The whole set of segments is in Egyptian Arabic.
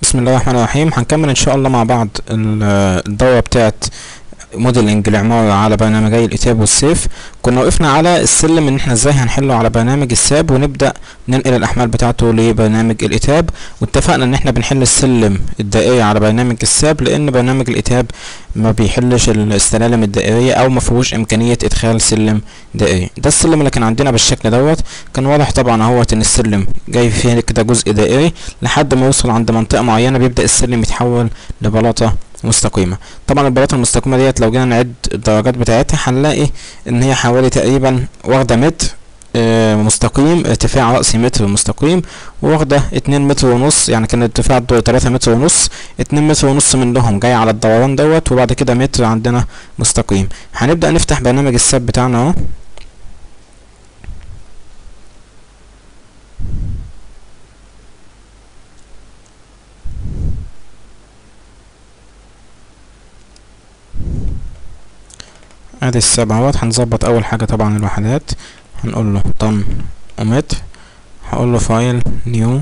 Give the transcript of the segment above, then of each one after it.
بسم الله الرحمن الرحيم هنكمل ان شاء الله مع بعض ال- الدورة بتاعت موديلنج العمارة على برنامجي الإتاب والسيف كنا وقفنا على السلم ان احنا ازاي هنحله على برنامج الساب ونبدأ ننقل الأحمال بتاعته لبرنامج الإتاب واتفقنا ان احنا بنحل السلم الدائري على برنامج الساب لأن برنامج الإتاب ما بيحلش السلالم الدائرية أو ما فيهوش إمكانية إدخال سلم دائري ده السلم اللي كان عندنا بالشكل دوت كان واضح طبعا اهوت ان السلم جاي فيه كده جزء دائري لحد ما يوصل عند منطقة معينة بيبدأ السلم يتحول لبلاطة مستقيمة طبعا البلاطة المستقيمة ديت لو جينا نعد الدرجات بتاعتها هنلاقي ان هي حوالي تقريبا واخدة متر آه، مستقيم ارتفاع رأسي متر مستقيم واخدة اتنين متر ونص يعني كان ارتفاع الدور تلاتة متر ونص اتنين متر ونص منهم جاي على الدوران دوت وبعد كده متر عندنا مستقيم هنبدأ نفتح برنامج الساب بتاعنا اهو ادي السبع اهوت هنظبط اول حاجة طبعا الوحدات هنقول له طن ومتر هقول له فايل نيو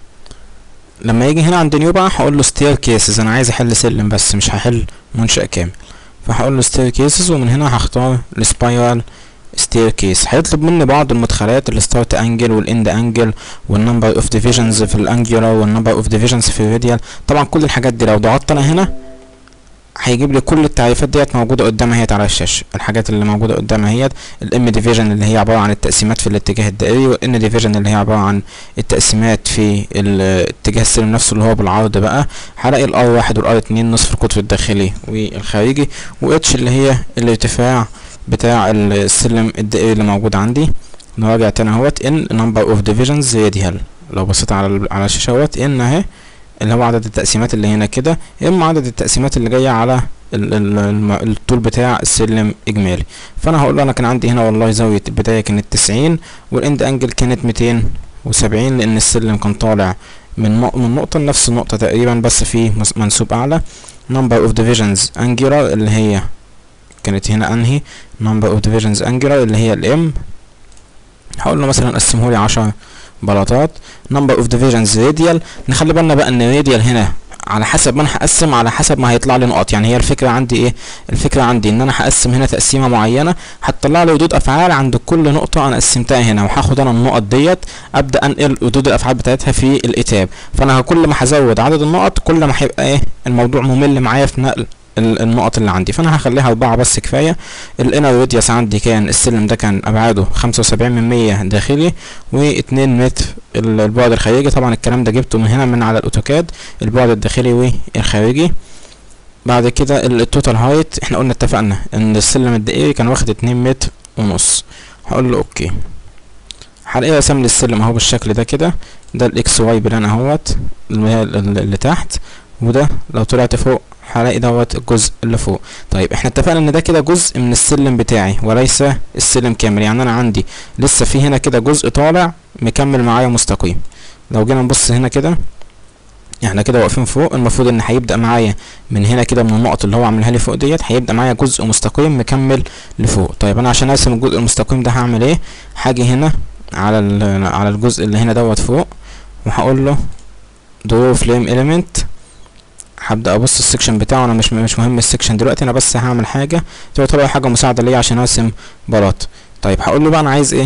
لما يجي هنا عند نيو بقى هقول له ستير كيسز انا عايز احل سلم بس مش هحل منشأ كامل فهقول له ستير كيسز ومن هنا هختار السبايرال ستير كيس هيطلب مني بعض المدخلات الستارت انجل والاند انجل والنمبر اوف ديفيجنز في الانجلر والنمبر اوف ديفيجنز في الراديال طبعا كل الحاجات دي لو ضغطت انا هنا هيجيب لي كل التعريفات ديت موجوده قدامها اهيت على الشاشه الحاجات اللي موجوده قدامها اهيت الام ديفيجن اللي هي عباره عن التقسيمات في الاتجاه الدائري والان ديفيجن اللي هي عباره عن التقسيمات في الاتجاه السلم نفسه اللي هو بالعرض بقى هلاقي الار واحد والار اتنين نصف القطر الداخلي والخارجي واتش اللي هي الارتفاع بتاع السلم الدائري اللي موجود عندي نراجع تاني اهوت ان نمبر اوف ديفيجنز راديال لو بصيت على ال- على الشاشه اهوت ان اهي اللي هو عدد التقسيمات اللي هنا كده اما عدد التقسيمات اللي جايه على ال ال الم- الطول بتاع السلم اجمالي فانا هقول له انا كان عندي هنا والله زاويه البدايه كانت 90 والاند انجل كانت 270 لان السلم كان طالع من نق- من نقطه لنفس النقطه تقريبا بس في مس- منسوب اعلى number of divisions angular اللي هي كانت هنا انهي number of divisions angular اللي هي الام هقول له مثلا قسمه لي 10 بلاطات number of divisions radial نخلي بالنا بقى ان radial هنا على حسب ما انا هقسم على حسب ما هيطلع لي نقط يعني هي الفكره عندي ايه الفكره عندي ان انا هقسم هنا تقسيمه معينه هتطلع لي ردود افعال عند كل نقطه انا قسمتها هنا وهاخد انا النقط ديت ابدا انقل ردود الافعال بتاعتها في الاتاب فانا كل ما هزود عدد النقط كل ما هيبقى ايه الموضوع ممل معايا في نقل ال- النقط اللي عندي فانا هخليها اربعة بس كفاية الانر راديوس عندي كان السلم ده كان ابعاده خمسة وسبعين من مية داخلي واتنين متر ال- البعد الخارجي طبعا الكلام ده جبته من هنا من على الاوتوكاد البعد الداخلي والخارجي بعد كده ال- التوتال هايت احنا قلنا اتفقنا ان السلم الدائري كان واخد اتنين متر ونص هقول له اوكي هلاقيه رسم لي السلم اهو بالشكل ده كده ده الاكس واي بلان اهوت اللي هي ال- ال- اللي تحت وده لو طلعت فوق هلاقي دوت الجزء اللي فوق طيب احنا اتفقنا ان ده كده جزء من السلم بتاعي وليس السلم كامل يعني انا عندي لسه في هنا كده جزء طالع مكمل معايا مستقيم لو جينا نبص هنا كده احنا كده واقفين فوق المفروض ان هيبدا معايا من هنا كده من النقط اللي هو عاملها لي فوق ديت هيبدا معايا جزء مستقيم مكمل لفوق طيب انا عشان ارسم الجزء المستقيم ده هعمل ايه هاجي هنا على ال- على الجزء اللي هنا دوت فوق وهقول له درو فليم اليمنت هبدا ابص السكشن بتاعه انا مش مش مهم السكشن دلوقتي انا بس هعمل حاجه تعتبر حاجه مساعده ليا عشان ارسم بلاط طيب هقول له بقى انا عايز ايه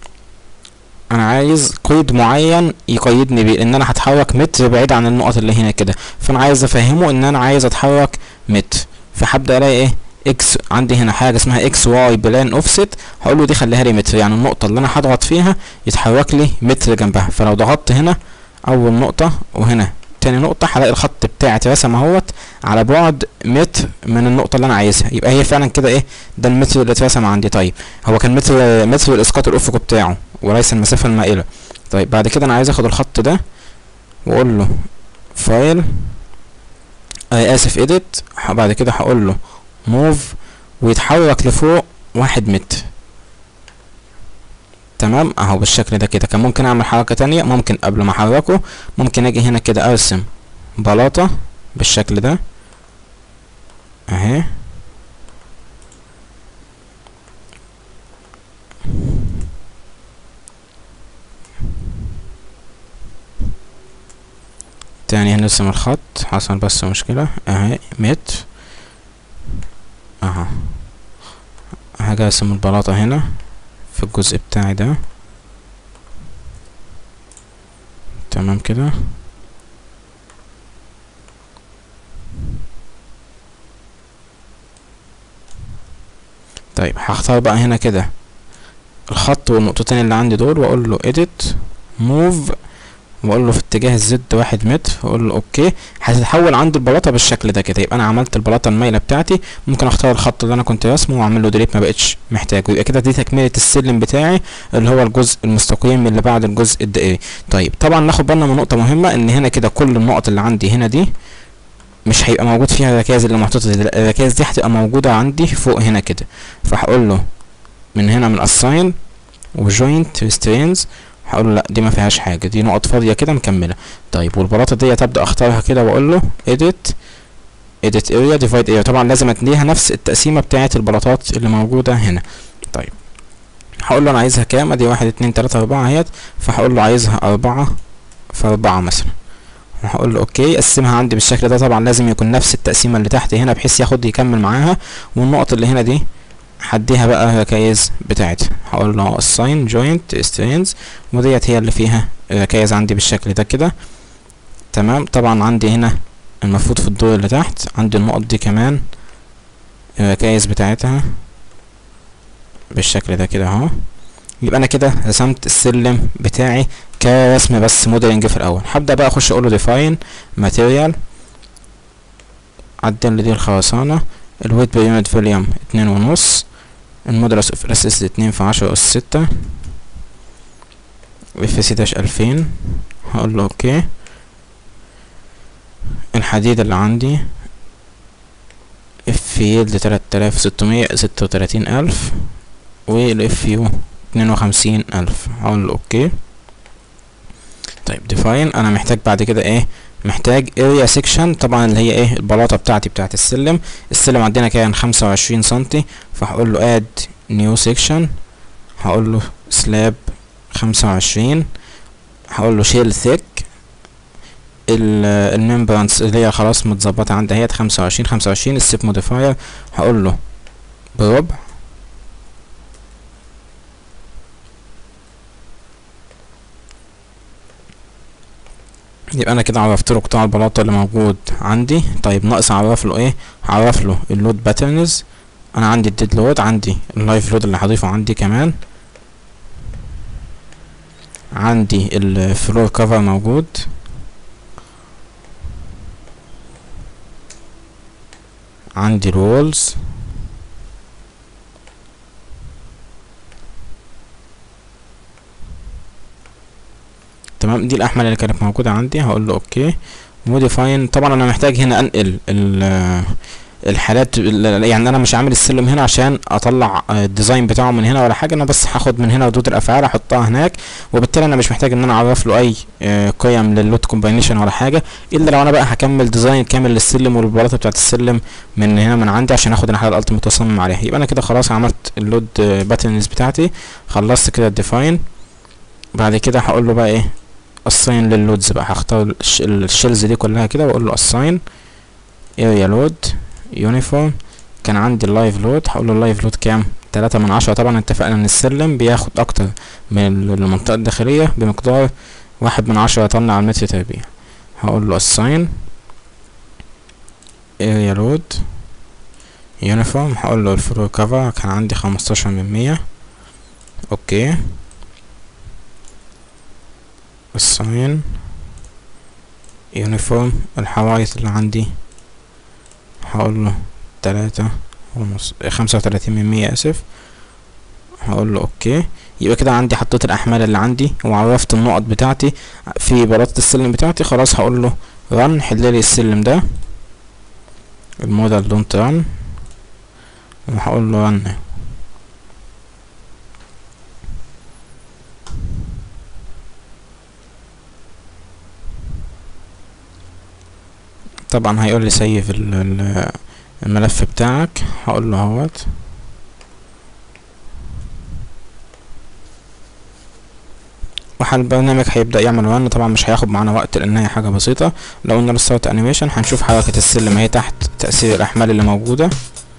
انا عايز قيد معين يقيدني بيه ان انا هتحرك متر بعيد عن النقط اللي هنا كده فانا عايز افهمه ان انا عايز اتحرك متر فهبدا الاقي ايه اكس عندي هنا حاجه اسمها اكس واي بلان اوفست هقول له دي خليها لي متر يعني النقطه اللي انا هضغط فيها يتحرك لي متر جنبها فلو ضغطت هنا اول نقطه وهنا تاني نقطة هلاقي الخط بتاعي اترسم اهوت على بعد متر من النقطة اللي أنا عايزها يبقى هي فعلا كده إيه ده المتر اللي اترسم عندي طيب هو كان متر متر الإسقاط الأفقي بتاعه وليس المسافة المائلة طيب بعد كده أنا عايز آخد الخط ده وأقول له فايل آه آسف إيديت بعد كده هقول له موف ويتحرك لفوق واحد متر تمام اهو بالشكل ده كده كان ممكن اعمل حركة تانية ممكن قبل ما احركه ممكن اجي هنا كده ارسم بلاطة بالشكل ده اهي تاني هنرسم الخط حصل بس مشكلة اهي مت اها هاجي ارسم البلاطة هنا في الجزء بتاعي ده تمام كده طيب هختار بقى هنا كده الخط والنقطتين اللي عندي دول واقول له edit move واقول له في اتجاه الزد واحد متر واقول له اوكي هتتحول عند البلاطه بالشكل ده كده يبقى انا عملت البلاطه المايله بتاعتي ممكن اختار الخط اللي انا كنت راسمه واعمل له ديليت ما بقتش محتاجه يبقى كده دي تكمله السلم بتاعي اللي هو الجزء المستقيم اللي بعد الجزء الدائري طيب طبعا ناخد بالنا من نقطه مهمه ان هنا كده كل النقط اللي عندي هنا دي مش هيبقى موجود فيها الركائز اللي محطوطه دي الركائز دي هتبقى موجوده عندي فوق هنا كده فهقول له من هنا من assign وجوينت restraints هقول له لا دي ما فيهاش حاجه دي نقط فاضيه كده مكمله طيب والبلاطه دي ابدا اختارها كده واقول له edit edit area divide area طبعا لازم اديها نفس التقسيمه بتاعه البلاطات اللي موجوده هنا طيب هقول له انا عايزها كام ادي واحد اتنين تلاته اربعه اهيت فهقول له عايزها اربعه في اربعه مثلا وهقول له اوكي قسمها عندي بالشكل ده طبعا لازم يكون نفس التقسيمه اللي تحت هنا بحيث ياخد يكمل معاها والنقط اللي هنا دي هديها بقى ركايز بتاعتها هقول له assign joint strings وديت هي اللي فيها ركايز عندي بالشكل ده كده تمام طبعا عندي هنا المفروض في الدور اللي تحت عندي النقط دي كمان الركايز بتاعتها بالشكل ده كده اهو يبقى انا كده رسمت السلم بتاعي كرسم بس موديلنج في الاول هبدا بقى اخش اقول له define material عدل لي دي الخرسانه الويت بير يونت فوليوم اتنين ونص المودولس اوف ريسيس اتنين في عشرة اس ستة اف سي داش الفين هقول له اوكي الحديد اللي عندي اف يلد تلات الاف ستمية ستة وتلاتين الف والاف يو اتنين وخمسين الف هقول له اوكي طيب ديفاين انا محتاج بعد كده ايه محتاج اريا سيكشن طبعا اللي هي ايه البلاطه بتاعتي بتاعت السلم السلم عندنا كان خمسة وعشرين سنتي فهقول له اد نيو سيكشن هقول له سلاب خمسة وعشرين هقول له شيل ثيك الممبرانس اللي هي خلاص متظبطه عندي اهيت خمسة وعشرين خمسة وعشرين السيب موديفاير هقول له بربع يبقى انا كده عرفت له قطاع البلاطه اللي موجود عندي طيب ناقص اعرف له ايه هعرف له اللود باترنز انا عندي الديد لود عندي اللايف لود اللي هضيفه عندي كمان عندي الفلور كفر موجود عندي الوولز تمام دي الاحمال اللي كانت موجوده عندي هقول له اوكي موديفاين طبعا انا محتاج هنا انقل الحالات يعني انا مش عامل السلم هنا عشان اطلع الديزاين بتاعه من هنا ولا حاجه انا بس هاخد من هنا ردود الافعال احطها هناك وبالتالي انا مش محتاج ان انا اعرف له اي قيم للود كومباينيشن ولا حاجه الا لو انا بقى هكمل ديزاين كامل للسلم والبلاطه بتاعت السلم من هنا من عندي عشان اخد الحاله الالتيميت واصمم عليها يبقى انا كده خلاص عملت اللود باترنز بتاعتي خلصت كده الديفاين بعد كده هقول له بقى ايه assign لللودز بقى هختار الشيلز دي كلها كده واقول له assign area load uniform كان عندي اللايف لود هقول له اللايف لود كام تلاتة من عشرة طبعا اتفقنا ان السلم بياخد اكتر من المنطقة الداخلية بمقدار واحد من عشرة طن على المتر تربيع هقول له assign area load uniform هقول له الفلور كفر كان عندي خمستاشر من مية اوكي assign uniform الحوايط اللي عندي هقول له تلاتة ونص خمسة وتلاتين من مية اسف هقول له اوكي يبقى كده عندي حطيت الاحمال اللي عندي وعرفت النقط بتاعتي في بلاطة السلم بتاعتي خلاص هقول له رن حل لي السلم ده الموديل دونت رن وهقول له رن طبعا هيقول لي سيف الملف بتاعك هقول له اهوت البرنامج هيبدأ يعمل رن طبعا مش هياخد معانا وقت لان هي حاجة بسيطة لو قلنا ريستارت انيميشن هنشوف حركة السلم اهي تحت تأثير الاحمال اللي موجودة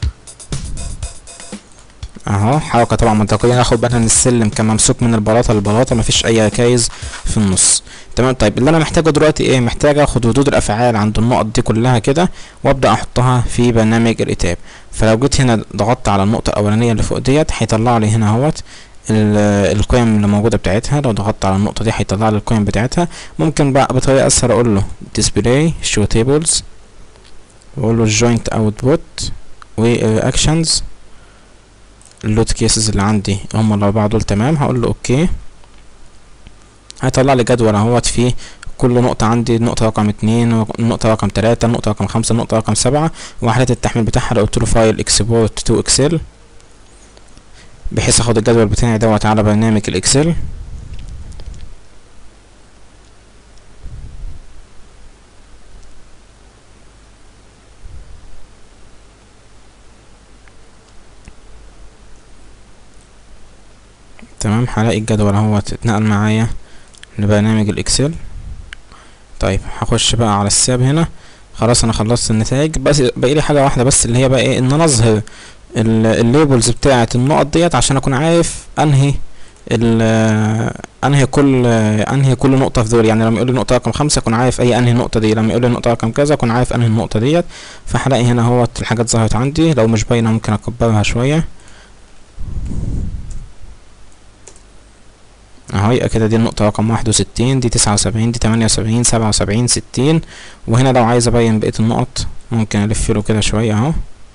اهو حركة طبعا منطقية ناخد بالنا ان السلم كان ممسوك من البلاطة للبلاطة مفيش اي ركايز في النص تمام طيب اللي انا محتاجه دلوقتي ايه محتاج اخد ردود الافعال عند النقط دي كلها كده وابدا احطها في برنامج الاتاب فلو جيت هنا ضغطت على النقطة الاولانية اللي فوق ديت هيطلع لي هنا اهوت القيم اللي موجودة بتاعتها لو ضغطت على النقطة دي هيطلع لي القيم بتاعتها ممكن بقى بطريقة اسهل اقول له display show tables واقول له joint output و actions اللود كيسز اللي عندي هم الاربعة دول تمام هقول له اوكي هيطلع لي جدول اهوت فيه كل نقطة عندي النقطة رقم اتنين النقطة رقم تلاتة النقطة رقم خمسة النقطة رقم سبعة وحالة التحميل بتاعها لو قلت له فايل اكسبورت تو اكسل بحيث اخد الجدول بتاعي دوت على برنامج الاكسل تمام هلاقي الجدول اهوت اتنقل معايا لبرنامج الاكسل طيب هخش بقى على الساب هنا خلاص انا خلصت النتائج بس باقي لي حاجه واحده بس اللي هي بقى ايه ان انا اظهر الليبلز بتاعه النقط ديت عشان اكون عارف انهي انهي كل انهي كل نقطه في دول يعني لما يقول لي نقطه رقم خمسة اكون عارف اي انهي النقطه دي لما يقول لي نقطه رقم كذا اكون عارف انهي النقطه ديت فهلاقي هنا اهوت الحاجات ظهرت عندي لو مش باينه ممكن اكبرها شويه اهو يبقى كده دي النقطة رقم واحد وستين دي تسعة وسبعين دي تمانية وسبعين سبعة وسبعين ستين وهنا لو عايز ابين بقية النقط ممكن الف له كده شوية اهو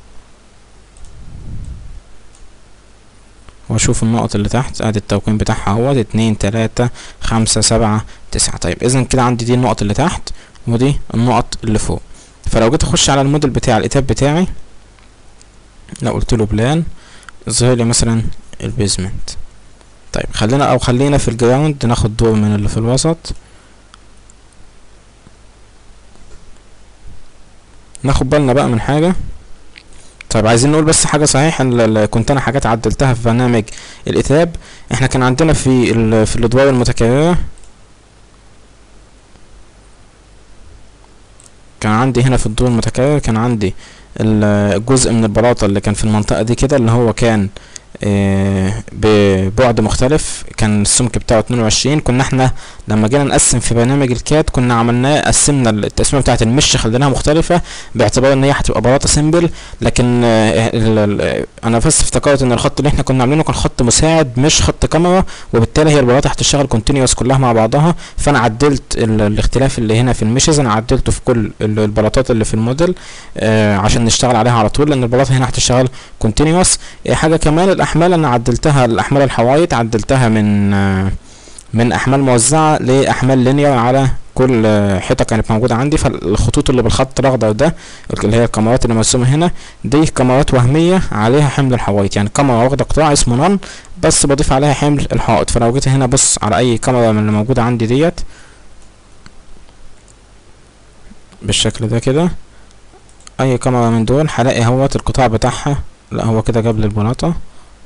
واشوف النقط اللي تحت ادي التوقيم بتاعها اهوت اتنين تلاتة خمسة سبعة تسعة طيب اذا كده عندي دي النقط اللي تحت ودي النقط اللي فوق فلو جيت اخش على الموديل بتاع الاتاب بتاعي لو قلت له بلان ظهر لي مثلا البيزمنت طيب خلينا او خلينا في الجراوند ناخد دور من اللي في الوسط ناخد بالنا بقى من حاجة طيب عايزين نقول بس حاجة صحيح ان كنت انا حاجات عدلتها في برنامج الاتاب احنا كان عندنا في ال في الادوار المتكررة كان عندي هنا في الدور المتكرر كان عندي الجزء من البلاطة اللي كان في المنطقة دي كده اللي هو كان ببعد مختلف كان السمك بتاعه 22 كنا احنا لما جينا نقسم في برنامج الكاد كنا عملناه قسمنا التقسيمه بتاعه المش خليناها مختلفه باعتبار ان هي هتبقى بلاطه سيمبل لكن انا بس افتكرت ان الخط اللي احنا كنا عاملينه كان خط مساعد مش خط كاميرا وبالتالي هي البلاطه هتشتغل كونتينيوس كلها مع بعضها فانا عدلت الاختلاف اللي هنا في المشز انا عدلته في كل البلاطات اللي في الموديل عشان نشتغل عليها على طول لان البلاطه هنا هتشتغل كونتينيوس حاجه كمان الاحمال انا عدلتها الاحمال الحوايط عدلتها من من احمال موزعه لاحمال لينير على كل حيطه كانت موجوده عندي فالخطوط اللي بالخط الاخضر ده اللي هي الكاميرات اللي مرسومه هنا دي كاميرات وهميه عليها حمل الحوايط يعني كاميرا واخده قطاع اسمه نون بس بضيف عليها حمل الحائط فلو جيت هنا بص على اي كاميرا من اللي موجوده عندي ديت بالشكل ده كده اي كاميرا من دول هلاقي اهوت القطاع بتاعها لا هو كده جاب لي البلاطه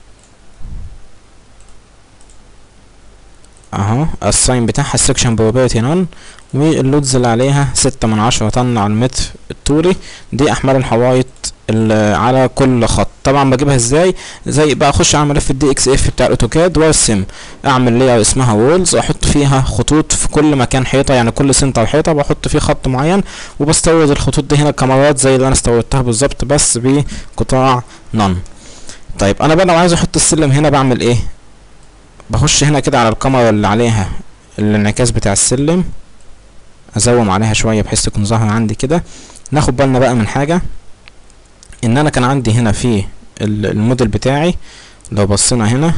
اهو الساين بتاعها السكشن بروبرتي نون واللودز اللي عليها ستة من عشرة طن على المتر الطولي دي احمال الحوايط على كل خط طبعا بجيبها ازاي زي بقى اخش على ملف الدي اكس اف بتاع الاوتوكاد وارسم اعمل لير اسمها وولز احط فيها خطوط في كل مكان حيطه يعني كل سنتر حيطه بحط فيه خط معين وبستورد الخطوط دي هنا كاميرات زي اللي انا استوردتها بالظبط بس بقطاع نون طيب انا بقى لو عايز احط السلم هنا بعمل ايه بخش هنا كده على الكاميرا اللي عليها الانعكاس بتاع السلم ازوم عليها شويه بحيث تكون ظاهره عندي كده ناخد بالنا بقى من حاجه ان انا كان عندي هنا في الموديل بتاعي لو بصينا هنا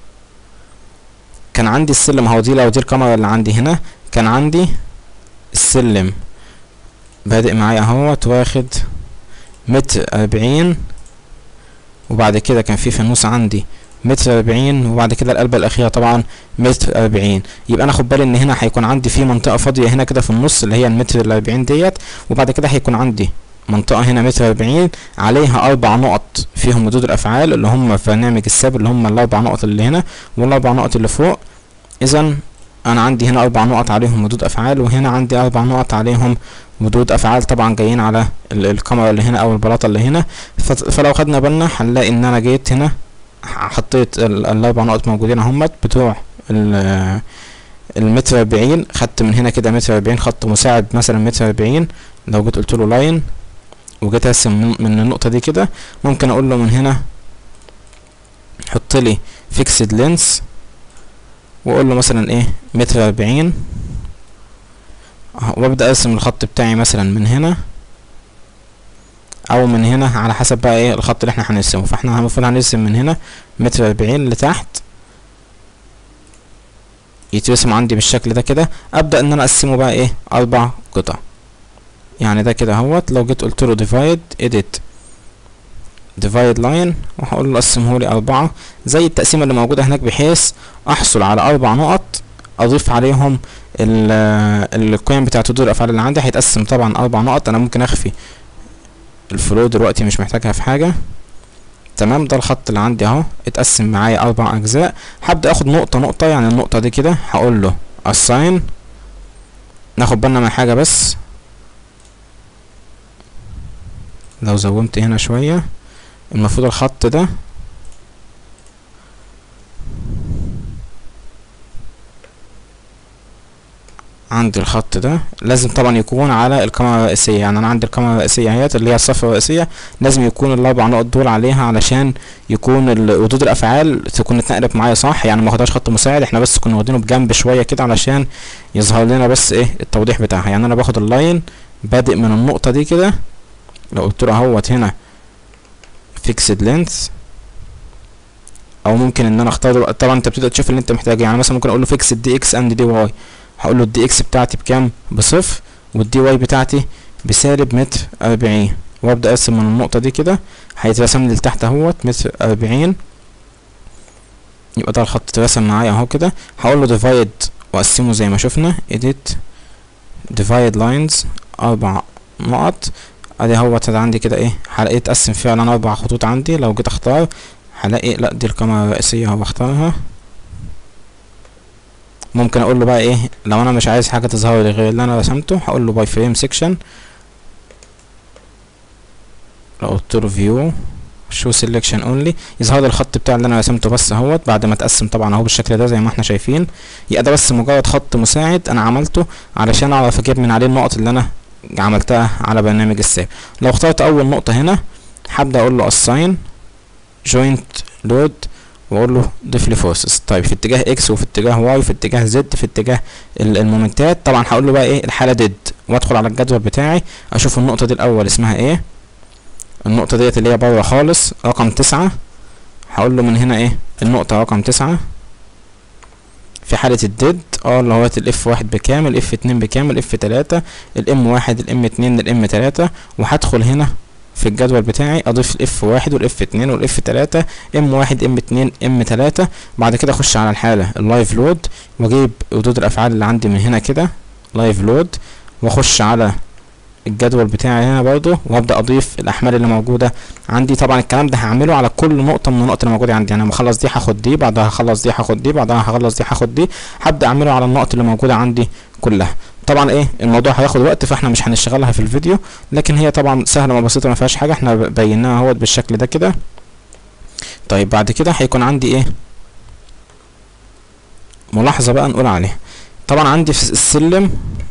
كان عندي السلم اهو دي لو دي الكاميرا اللي عندي هنا كان عندي السلم بادئ معايا اهوت واخد متر اربعين وبعد كده كان في في النص عندي متر أربعين وبعد كده القلبة الأخيرة طبعا متر أربعين يبقى أنا أخد بالي إن هنا هيكون عندي في منطقة فاضية هنا كده في النص اللي هي المتر الأربعين ديت وبعد كده هيكون عندي منطقة هنا متر أربعين عليها أربع نقط فيهم ردود الأفعال اللي هم في برنامج الساب اللي هم الأربع نقط اللي هنا والأربع نقط اللي فوق إذا انا عندي هنا اربع نقط عليهم ردود افعال وهنا عندي اربع نقط عليهم ردود افعال طبعا جايين على ال- الكاميرا اللي هنا او البلاطه اللي هنا ف- فلو خدنا بالنا هنلاقي ان انا جيت هنا حطيت ال- الاربع نقط موجودين اهمت بتوع ال- المتر أربعين خدت من هنا كده متر أربعين خط مساعد مثلا متر أربعين لو جيت قلت له لاين وجيت ارسم من, من النقطة دي كده ممكن اقول له من هنا حط لي فيكسد لينس واقول له مثلا ايه متر أربعين أهو، وابدأ ارسم الخط بتاعي مثلا من هنا او من هنا على حسب بقى ايه الخط اللي احنا هنرسمه فاحنا المفروض هنرسم من هنا متر أربعين لتحت يترسم عندي بالشكل ده كده ابدا ان انا اقسمه بقى ايه اربع قطع يعني ده كده اهوت لو جيت قلت له divide edit divide line وهقول له قسمه لي اربعة زي التقسيمة اللي موجودة هناك بحيث احصل على اربع نقط اضيف عليهم ال- القيم بتاعة ردود الافعال اللي عندي هيتقسم طبعا اربع نقط انا ممكن اخفي الفلو دلوقتي مش محتاجها في حاجة تمام ده الخط اللي عندي اهو اتقسم معايا اربع اجزاء هبدا اخد نقطه نقطه يعني النقطه دي كده هقول له assign ناخد بالنا من حاجه بس لو زومت هنا شويه المفروض الخط ده عندي الخط ده لازم طبعا يكون على الكاميرا الرئيسية يعني انا عندي الكاميرا الرئيسية اهيت اللي هي الصفحة الرئيسية لازم يكون الاربع نقط دول عليها علشان يكون ال- ردود الافعال تكون اتنقلت معايا صح يعني ما واخدهاش خط مساعد احنا بس كنا واخدينه بجنب شوية كده علشان يظهر لنا بس ايه التوضيح بتاعها يعني انا باخد اللاين بادئ من النقطة دي كده لو قلت له اهوت هنا fixed length او ممكن ان انا اختار طبعا انت بتبدا تشوف اللي انت محتاجه يعني مثلا ممكن اقول له fixed دي اكس اند دي واي هقول له الدي اكس بتاعتي بكام بصفر والدي واي بتاعتي بسالب متر أربعين وابدا ارسم من النقطه دي كده هيترسم لي لتحت اهوت متر أربعين يبقى ده الخط اترسم معايا اهو كده هقول له ديفايد واقسمه زي ما شفنا edit divide lines اربع نقط ادي اهوت ده عندي كده ايه هلاقي اتقسم فعلا اربع خطوط عندي لو جيت اختار هلاقي لا دي الكاميرا الرئيسيه اهو بختارها ممكن اقول له بقى ايه لو انا مش عايز حاجه تظهر لي غير اللي انا رسمته هقول له باي فريم سيكشن لو قلت له فيو شو سيلكشن اونلي يظهر لي الخط بتاع اللي انا رسمته بس اهوت بعد ما اتقسم طبعا اهو بالشكل ده زي ما احنا شايفين يبقى ده بس مجرد خط مساعد انا عملته علشان اعرف اجيب من عليه النقط اللي انا عملتها على برنامج الساب لو اخترت اول نقطه هنا هبدا اقول له assign joint load واقول له ضيف لي فورسز طيب في اتجاه اكس وفي اتجاه واي في اتجاه زد في اتجاه ال- المومنتات طبعا هقول له بقى ايه الحاله ديد وادخل على الجدول بتاعي اشوف النقطه دي الاول اسمها ايه النقطه ديت اللي هي بره خالص رقم تسعة هقول له من هنا ايه النقطه رقم تسعة في حالة الديد اه اللي هو الاف واحد بكام الاف اتنين بكام الاف تلاتة الام واحد الام اتنين الام تلاتة وهدخل هنا في الجدول بتاعي اضيف الاف واحد والاف اتنين والاف تلاتة ام واحد ام اتنين ام تلاتة بعد كده اخش على الحالة اللايف لود واجيب ردود الافعال اللي عندي من هنا كده لايف لود واخش على الجدول بتاعي هنا برضو وابدا اضيف الاحمال اللي موجوده عندي طبعا الكلام ده هعمله على كل نقطه من النقط اللي موجوده عندي يعني لما اخلص دي هاخد دي بعدها هخلص دي هاخد دي بعدها هخلص دي هاخد دي هبدا اعمله على النقط اللي موجوده عندي كلها طبعا ايه الموضوع هياخد وقت فاحنا مش هنشتغلها في الفيديو لكن هي طبعا سهله وبسيطه ما فيهاش حاجه احنا بيناها اهوت بالشكل ده كده طيب بعد كده هيكون عندي ايه ملاحظه بقى نقول عليها طبعا عندي في السلم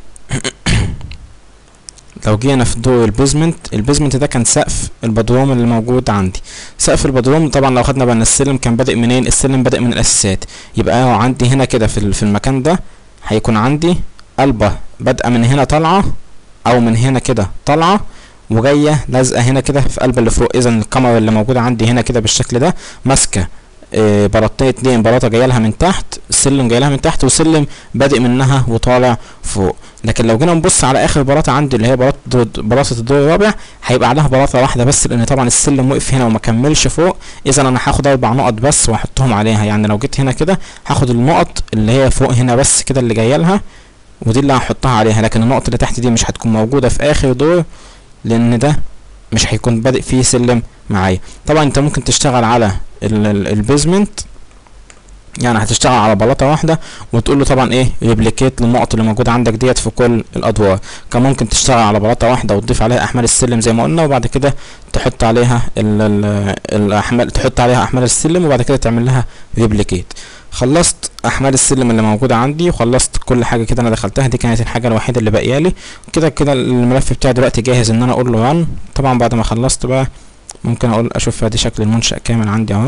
لو جينا في دور البيزمنت البيزمنت ده كان سقف البدروم اللي موجود عندي سقف البدروم طبعا لو خدنا بالنا السلم كان بادئ منين السلم بادئ من الاساسات يبقى هو عندي هنا كده في, ال- في المكان ده هيكون عندي قلبه بادئه من هنا طالعه او من هنا كده طالعه وجايه لازقه هنا كده في قلب اللي فوق اذا الكاميرا اللي موجوده عندي هنا كده بالشكل ده ماسكه آه، بلاطتين اتنين بلاطه جايه لها من تحت السلم جاي لها من تحت وسلم بادئ منها وطالع فوق لكن لو جينا نبص على اخر بلاطه عندي اللي هي بلاطه دور- بلاطه الدور الرابع هيبقى عليها بلاطه واحده بس لان طبعا السلم وقف هنا وما كملش فوق اذا انا هاخد اربع نقط بس واحطهم عليها يعني لو جيت هنا كده هاخد النقط اللي هي فوق هنا بس كده اللي جايه لها ودي اللي هحطها عليها لكن النقط اللي تحت دي مش هتكون موجوده في اخر دور لان ده مش هيكون بادئ فيه سلم معايا طبعا انت ممكن تشتغل على ال- ال- البيزمنت يعني هتشتغل على بلاطه واحده وتقول له طبعا ايه ريبليكيت للنقط اللي موجوده عندك ديت في كل الادوار كان ممكن تشتغل على بلاطه واحده وتضيف عليها احمال السلم زي ما قلنا وبعد كده تحط عليها ال ال الاحمال تحط عليها احمال السلم وبعد كده تعمل لها ريبليكيت خلصت احمال السلم اللي موجوده عندي وخلصت كل حاجه كده انا دخلتها دي كانت الحاجه الوحيده اللي باقيه لي كده كده الملف بتاعي دلوقتي جاهز ان انا اقول له ران طبعا بعد ما خلصت بقى ممكن اقول اشوف ادي شكل المنشأ كامل عندي اهو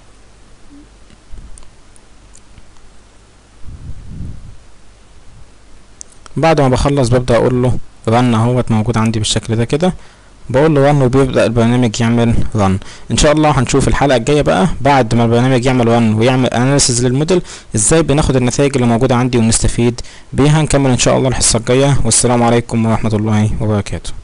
بعد ما بخلص ببدأ اقول له رن اهوت موجود عندي بالشكل ده كده بقول له رن وبيبدأ البرنامج يعمل رن ان شاء الله هنشوف الحلقة الجاية بقى بعد ما البرنامج يعمل رن ويعمل اناليسيز للموديل ازاي بناخد النتائج اللي موجودة عندي ونستفيد بيها نكمل ان شاء الله الحصة الجاية والسلام عليكم ورحمة الله وبركاته